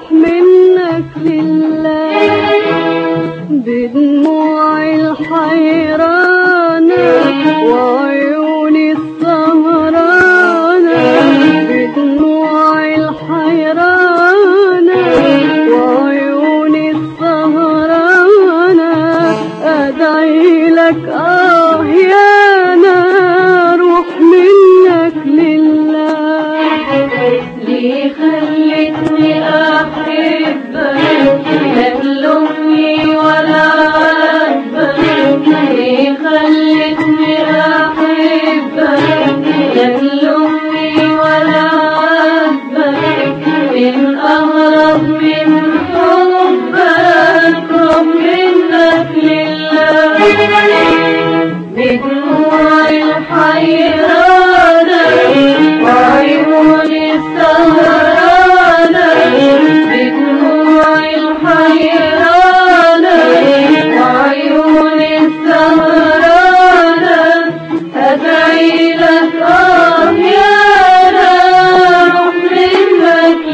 منك لله بدموع الحيرانة وعيوني السهرانة بدموع الحيرانة وعيوني السهرانة أدعي لك آه يا نار روح منك لله ليه خلتني أحبك لا تلومني ولا عاتبك ليه خلتني أحبك لا تلومني ولا عاتبك من أغرب من حبك رب منك لله بدموع الحيرانة وعيوني السهرانة بدموع الحيرانة وعيوني السهرانة أدعي لك آه يا روح منك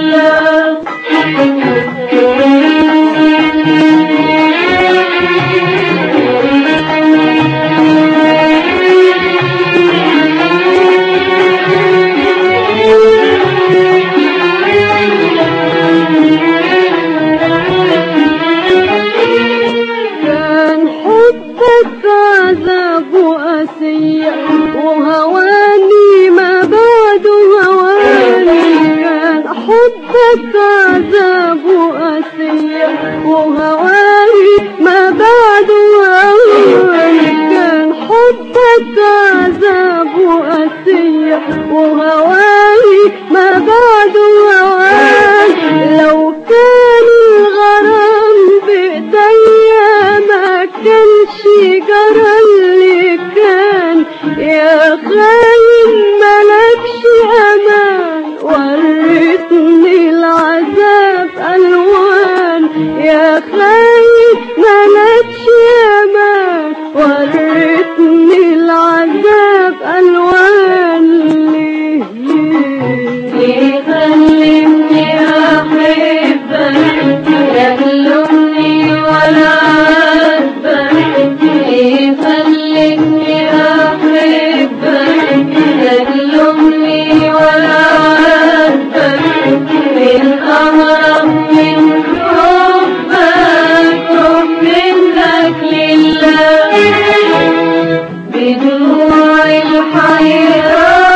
كان حبك عذاب وأسية وهواني ما بعد هواني كان حبك عذاب وأسية وهواني ما بعد هواني كان حبك عذاب وأسية وهواني ما بعد هواني لو كان الغرام بإيديا ما كانش جرى اللي كان يا خاين ملكش أمان وريتني العذاب ألوان يا خاين ملكش أمان وريتني العذاب ألوان ليه ليه ليه خلتني أحبك لا تلومني ولا عاتبك ليه خلتني أحبك لا تلومني ولا عاتبك من أغرب من حبك روح منك لله بدموع الحيرانة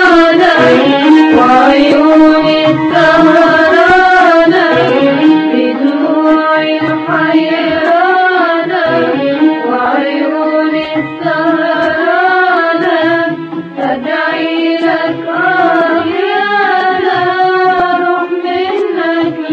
وعيوني السهرانة بدموع الحيرانة وعيوني السهرانة أدعي لك آه يا روح منك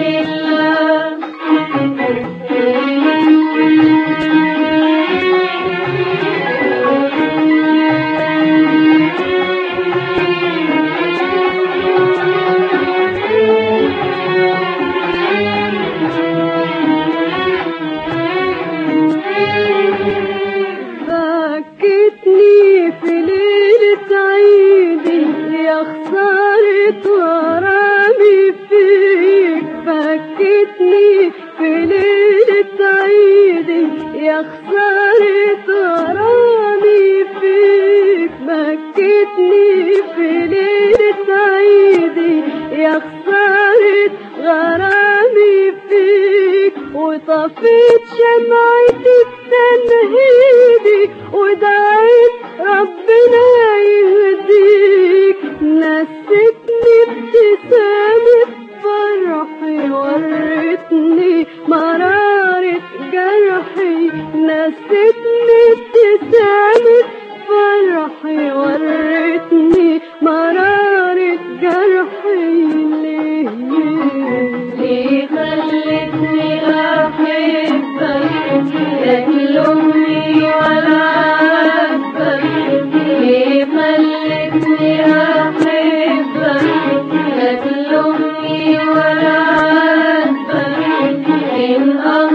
فكتني في ليلة عيدي يا خسارة غرامي فيك فكتني في ليلة عيدي يا خسارة غرامي فيك بكتني في ليلة عيدي يا خسارة غرامي فيك وطفيت شمعتي بتنهيدي ودعيت ربنا يهديك نسيتني ابتسامة فرحي وريتني مرارة جرحي نسيتني ابتسامة فرحي وريتني مرارة جرحي ليه ليه خلتني أحبك لا تلومني ولا عاتبك ليه خلتني أحبك لا تلومني ولا عاتبك إن